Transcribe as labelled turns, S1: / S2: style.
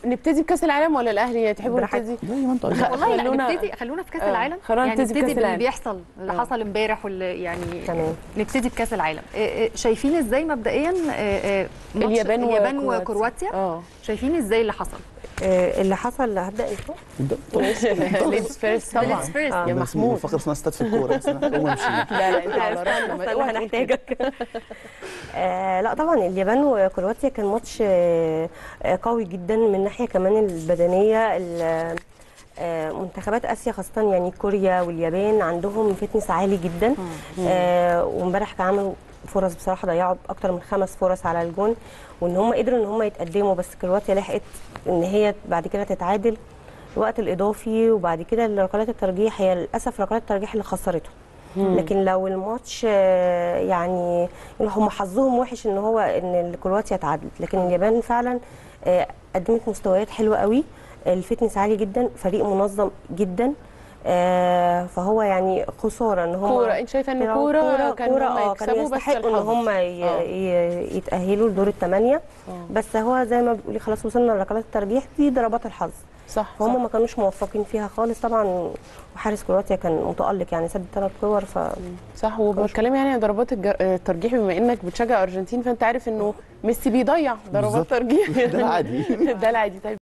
S1: نبتدي بكاس العالم ولا الاهلي تحبوا
S2: براحتك.
S1: نبتدي
S3: زي ما انت قلت
S1: خ-
S4: والله لا
S1: خلونا-
S4: نبتدي خلونا في كاس
S1: آه،
S4: العالم
S1: خلونا
S4: يعني
S1: نبتدي بكاس
S4: نبتدي باللي
S1: العالم.
S4: بيحصل اللي
S1: آه.
S4: حصل امبارح واللي يعني
S2: تمام
S4: نبتدي بكاس العالم آه، آه، شايفين ازاي مبدئيا آه، آه، ماتش
S1: اليابان
S4: اليابان
S1: وكرواتيا.
S4: وكرواتيا
S1: اه
S4: شايفين ازاي اللي حصل
S2: آه، اللي حصل هبدا انت
S1: ليدز فيرست طبعا
S4: Ladies first.
S1: يا
S3: يا
S1: محمود
S3: فقر اسمها استاد في الكوره بس أنا هقوم امشي
S1: لا لا انت على راسنا ما-
S2: استنى
S1: اوعى تقول كده.
S2: هنحتاجك آه لا طبعا اليابان وكرواتيا كان ماتش آه آه، قوي جدا من ناحيه كمان البدنيه ال- آه، منتخبات اسيا خاصه يعني كوريا واليابان عندهم فتنس عالي جدا آه وامبارح كان عملوا فرص بصراحه ضيعوا اكتر من خمس فرص على الجون وان هم قدروا ان هم يتقدموا بس كرواتيا لحقت ان هي بعد كده تتعادل الوقت الاضافي وبعد كده ركلات الترجيح هي للاسف ركلات الترجيح اللي خسرته لكن لو الماتش آه، يعني هم حظهم وحش ان هو ان كرواتيا اتعادلت لكن اليابان فعلا آه، قدمت مستويات حلوه قوي الفتنس عالي جدا فريق منظم جدا آه، فهو يعني خساره ان هم
S1: كوره انت شايفه ان كوره كان
S2: كوره
S1: هم
S2: اه كانوا
S1: يكسبوا بس
S2: يستحقوا ان
S1: الحظ.
S2: هم ي-
S1: آه.
S2: ي- يتاهلوا لدور الثمانيه
S1: آه.
S2: بس هو زي ما بتقولي خلاص وصلنا لركلات الترجيح دي ضربات الحظ
S1: صح
S2: فهم
S1: صح.
S2: ما كانوش موفقين فيها خالص طبعا وحارس كرواتيا كان متالق يعني سد ثلاث كور ف
S1: صح وبتكلم يعني عن ضربات الج- الترجيح بما انك بتشجع ارجنتين فانت عارف انه ميسي بيضيع ضربات
S3: بالظبط.
S1: ترجيح
S3: ده العادي.
S1: ده العادي طيب